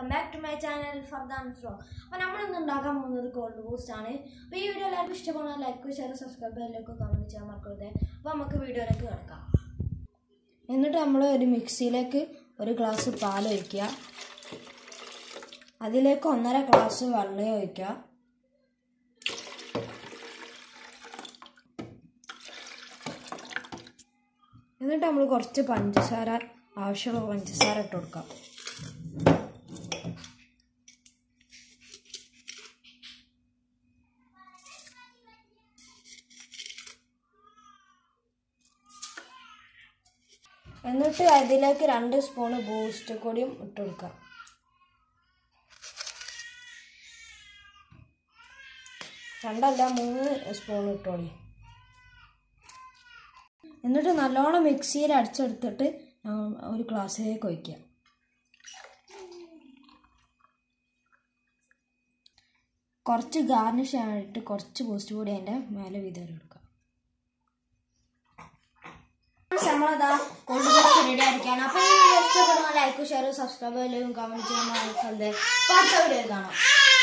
welcome back to my channel Fardan ഫ്രോ അപ്പോൾ നമ്മൾ ഇന്ന് ഉണ്ടാക്കാൻ പോകുന്നത് കോൾഡ് ബൂസ്റ്റ് ആണ് അപ്പോൾ ഈ വീഡിയോ എല്ലാവർക്കും ഇഷ്ടപ്പെടുന്ന ലൈക്ക് ഷെയർ സബ്സ്ക്രൈബ് ബെല്ലൊക്കെ കമൻറ്റ് ചെയ്യാൻ മറക്കരുത് അപ്പോൾ നമുക്ക് വീഡിയോയിലേക്ക് കിടക്കാം എന്നിട്ട് നമ്മൾ ഒരു മിക്സിയിലേക്ക് ഒരു ഗ്ലാസ് പാൽ ഒഴിക്കുക അതിലേക്ക് ഒന്നര ഗ്ലാസ് വെള്ളം ഒഴിക്കുക എന്നിട്ട് നമ്മൾ കുറച്ച് പഞ്ചസാര ആവശ്യമുള്ള പഞ്ചസാര ഇട്ട് കൊടുക്കാം എന്നിട്ട് അതിലേക്ക് രണ്ട് സ്പൂണ് ബൂസ്റ്റ് പൊടിയും ഇട്ട് കൊടുക്കാം രണ്ടല്ല മൂന്ന് സ്പൂൺ ഇട്ടോളി എന്നിട്ട് നല്ലോണം മിക്സിയിൽ അടിച്ചെടുത്തിട്ട് ആ, ഒരു ഗ്ലാസ്സിലേക്ക് ഒഴിക്കുക കുറച്ച് ഗാർണിഷ് ആയിട്ട് കുറച്ച് ബൂസ്റ്റ് കൂടി അതിൻ്റെ മേലെ വിതറി കൊടുക്കുക നമ്മളതാ കൊണ്ടുപോയി റെഡി ആയിരിക്കാണ് അപ്പോൾ ഈ വീഡിയോ ഇഷ്ടപ്പെടുന്ന ലൈക്ക് ഷെയർ സബ്സ്ക്രൈബ് ചെയ്യലും കമൻറ്റ് ചെയ്യാൻ മറക്കരുത് അപ്പോൾ അടുത്ത വീഡിയോ കാണാം